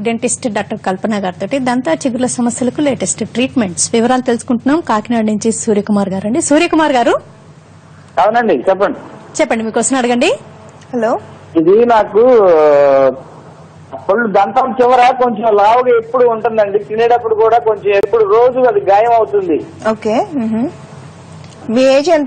Dentist doctor కల్పన గారితో దంతా చిగుర్ల సమస్యలకు latest treatments వివరాలు తెలుసుకుంటున్నాం కాకినాడ నుంచి సూర్యకుమార్ గారు అండి సూర్యకుమార్ గారు అవునండి చెప్పండి చెప్పండి మీకు క్వశ్చన్ అడగండి హలో ఇది నాకు పళ్ళు దంతం చివర కొంచెం లావుగా ఎప్పుడు ఉంటుందండి తినేటప్పుడు కూడా కొంచెం ఎప్పుడు రోజు అది గాయం అవుతుంది ఓకే మ్హూ. మీ ఏజ్ ఎంత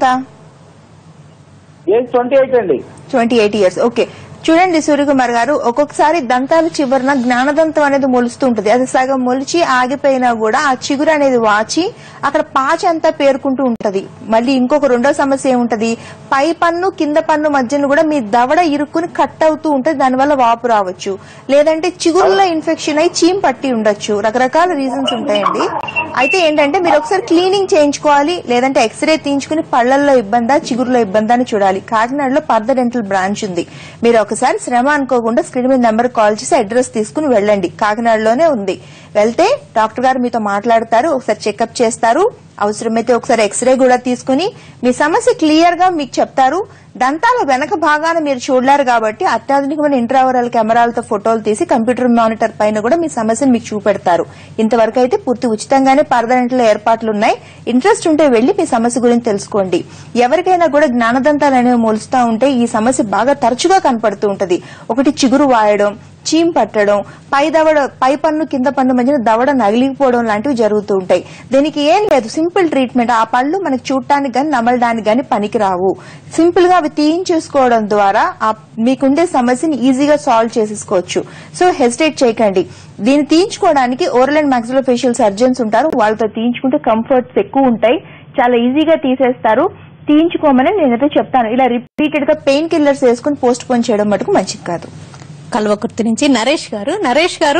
ఏజ్ ట్వంటీ ఎయిట్ అండి ట్వంటీ ఎయిట్ ఇయర్స్ ఓకే చూడండి సూర్యకుమార్ గారు ఒక్కొక్కసారి దంతాల చివరన జ్ఞానదంతం అనేది మొలుస్తూ ఉంటుంది అది సగం మొలిచి ఆగిపోయినా కూడా ఆ చిగురు అనేది వాచి అక్కడ పాచి అంతా పేరుకుంటూ ఉంటది మళ్ళీ ఇంకొక రెండో సమస్య ఏముంటది పై పన్ను కింద పన్ను మధ్యన కూడా మీ దవడ ఇరుక్కుని కట్ అవుతూ ఉంటది దానివల్ల వాపు రావచ్చు లేదంటే చిగురులో ఇన్ఫెక్షన్ అయి చీమ్ పట్టి ఉండొచ్చు రకరకాల రీజన్స్ ఉంటాయండి అయితే ఏంటంటే మీరు ఒకసారి క్లీనింగ్ చేయించుకోవాలి లేదంటే ఎక్స్రే తీయించుకుని పళ్లల్లో ఇబ్బందా చిగురులో ఇబ్బందా అని చూడాలి కాకినాడలో పర్ద డెంటల్ బ్రాంచ్ ఉంది మీరు ఒకసారి శ్రమ అనుకోకుండా స్క్రీన్ మీద నెంబర్ కాల్ చేసి అడ్రస్ తీసుకుని వెళ్ళండి కాకినాడలోనే ఉంది వెళ్తే డాక్టర్ గారు మీతో మాట్లాడతారు ఒకసారి చెకప్ చేస్తారు అవసరమైతే ఒకసారి ఎక్స్రే కూడా తీసుకుని మీ సమస్య క్లియర్ గా మీకు చెప్తారు దంతాల వెనక భాగాన మీరు చూడలేరు కాబట్టి అత్యాధునికమైన ఇంట్రావరల్ కెమెరాలతో ఫోటోలు తీసి కంప్యూటర్ మానిటర్ పైన కూడా మీ సమస్యను మీకు చూపెడతారు ఇంతవరకు అయితే పూర్తి ఉచితంగానే పరదనంట్లో ఏర్పాట్లు ఉన్నాయి ఇంట్రెస్ట్ ఉంటే వెళ్లి మీ సమస్య గురించి తెలుసుకోండి ఎవరికైనా కూడా జ్ఞానదంతాలు అనేవి మొలుస్తా ఉంటే ఈ సమస్య బాగా తరచుగా కనపడుతూ ఉంటది ఒకటి చిగురు వాయడం చీమ్ పట్టడం పై దవడ పై పన్ను కింద పన్ను మధ్యన దవడ నగిలిపోవడం లాంటివి జరుగుతూ ఉంటాయి దీనికి ఏం లేదు సింపుల్ ట్రీట్మెంట్ ఆ పళ్ళు మనకి చూడటానికి గాని నమలడానికి గాని పనికిరావు సింపుల్ గా అవి తీయించేసుకోవడం ద్వారా ఆ మీకుండే సమస్యని ఈజీగా సాల్వ్ చేసేసుకోవచ్చు సో హెసిటేట్ చేయకండి దీన్ని తీయించుకోవడానికి oral and maxillofacial surgeons ఉంటారు వాళ్ళతో తీయించుకుంటే కంఫర్ట్స్ ఎక్కువ ఉంటాయి చాలా ఈజీగా తీసేస్తారు తీయించుకోమని నేనైతే చెప్తాను ఇలా రిపీటెడ్ గా పెయిన్ కిల్లర్స్ వేసుకుని పోస్ట్ పోన్ చేయడం మటుకు మంచిది కాదు కల్వకుర్తి నుంచి నరేష్ గారు నరేష్ గారు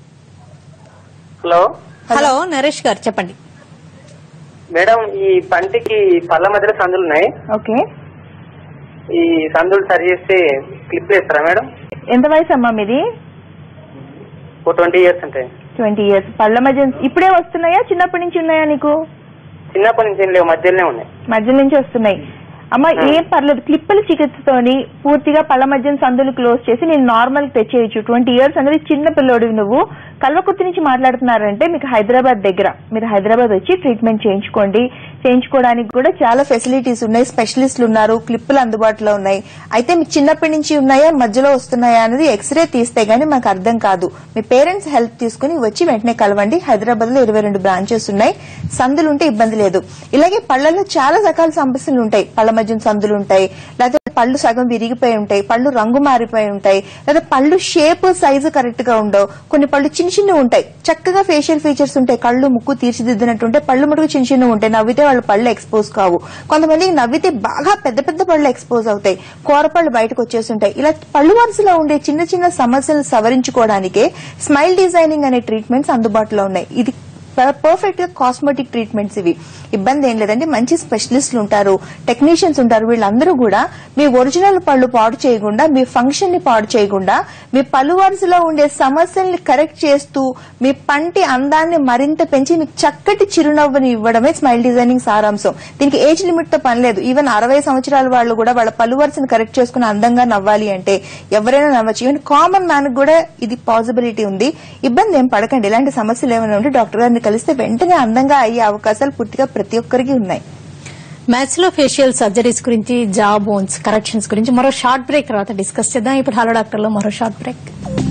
హలో హలో నరేష్ గారు చెప్పండి మేడం ఈ పంటికి పళ్ళ మధ్యలో సందులు ఉన్నాయి ఓకే ఈ సందులు సరి చేస్తే క్లిప్ వేస్తారా మేడం ఎంత వయసు అమ్మా మీది ఓ ట్వంటీ ఇయర్స్ ఉంటాయి ట్వంటీ ఇయర్స్ పళ్ళ మధ్య ఇప్పుడే వస్తున్నాయా చిన్నప్పటి నుంచి ఉన్నాయా నీకు చిన్నప్పటి నుంచి ఏం లేవు మధ్యలోనే ఉన్నాయి మధ్య నుంచి వస్తున్నాయి అమ్మ ఏం పర్లేదు క్లిప్పుల చికిత్సతోని పూర్తిగా పళ్ళ మధ్యన సందులు క్లోజ్ చేసి నేను నార్మల్ తెచ్చేయచ్చు ట్వంటీ ఇయర్స్ అనేది చిన్న పిల్లోడివి నువ్వు కల్వకుర్తి నుంచి మాట్లాడుతున్నారంటే మీకు హైదరాబాద్ దగ్గర మీరు హైదరాబాద్ వచ్చి ట్రీట్మెంట్ చేయించుకోండి చేయించుకోవడానికి కూడా చాలా ఫెసిలిటీస్ ఉన్నాయి స్పెషలిస్టులు ఉన్నారు క్లిప్పులు అందుబాటులో ఉన్నాయి అయితే మీకు చిన్నప్పటి నుంచి ఉన్నాయా మధ్యలో వస్తున్నాయా అనేది ఎక్స్రే తీస్తే గానీ మాకు అర్థం కాదు మీ పేరెంట్స్ హెల్ప్ తీసుకుని వచ్చి వెంటనే కలవండి హైదరాబాద్ లో ఇరవై రెండు బ్రాంచెస్ ఉన్నాయి సందులు ఉంటే ఇబ్బంది లేదు ఇలాగే పళ్ళల్లో చాలా రకాల సమస్యలు ఉంటాయి పళ్ళ మధ్య సందులు ఉంటాయి లేకపోతే పళ్ళు సగం విరిగిపోయి ఉంటాయి పళ్ళు రంగు మారిపోయి ఉంటాయి లేదా పళ్ళు షేప్ సైజు కరెక్ట్ గా ఉండవు కొన్ని పళ్ళు చిన్న చిన్న ఉంటాయి చక్కగా ఫేషియల్ ఫీచర్స్ ఉంటాయి కళ్ళు ముక్కు తీర్చిదిద్దినట్టు ఉంటాయి పళ్ళు మటుకు చిన్న చిన్న ఉంటాయి నవ్వితే వాళ్ళ పళ్ళు ఎక్స్పోజ్ కావు కొంతమందికి నవ్వితే బాగా పెద్ద పెద్ద పళ్ళు ఎక్స్పోజ్ అవుతాయి కూర పళ్ళు బయటకు వచ్చేస్తుంటాయి ఇలా పళ్ళు వరుసలో ఉండే చిన్న చిన్న సమస్యలు సవరించుకోవడానికే స్మైల్ డిజైనింగ్ అనే ట్రీట్మెంట్స్ అందుబాటులో ఉన్నాయి ఇది పర్ఫెక్ట్ గా కాస్మెటిక్ ట్రీట్మెంట్స్ ఇవి ఇబ్బంది ఏం లేదండి మంచి స్పెషలిస్టులు ఉంటారు టెక్నీషియన్స్ ఉంటారు వీళ్ళందరూ కూడా మీ ఒరిజినల్ పళ్ళు పాడు చేయకుండా మీ ఫంక్షన్ ని పాడు చేయకుండా మీ పళ్ళు వరుసలో ఉండే సమస్యల్ని కరెక్ట్ చేస్తూ మీ పంటి అందాన్ని మరింత పెంచి మీకు చక్కటి చిరునవ్వుని ఇవ్వడమే స్మైల్ డిజైనింగ్ సారాంశం దీనికి ఏజ్ లిమిట్ తో పని లేదు ఈవెన్ అరవై సంవత్సరాల వాళ్ళు కూడా వాళ్ళ పళ్ళు వరుసని కరెక్ట్ చేసుకుని అందంగా నవ్వాలి అంటే ఎవరైనా నవ్వచ్చు ఈవెన్ కామన్ మ్యాన్ కూడా ఇది పాసిబిలిటీ ఉంది ఇబ్బంది ఏం పడకండి ఇలాంటి సమస్యలు ఏమైనా ఉంటే డాక్టర్ గారిని కలిస్తే వెంటనే అందంగా అయ్యే అవకాశాలు పూర్తిగా ప్రతి ఒక్కరికి ఉన్నాయి మ్యాథ్స్ లో ఫేషియల్ సర్జరీస్ గురించి జా బోన్స్ కరెక్షన్స్ గురించి మరో షార్ట్ బ్రేక్ తర్వాత డిస్కస్ చేద్దాం ఇప్పుడు హలో డాక్టర్ లో మరో షార్ట్ బ్రేక్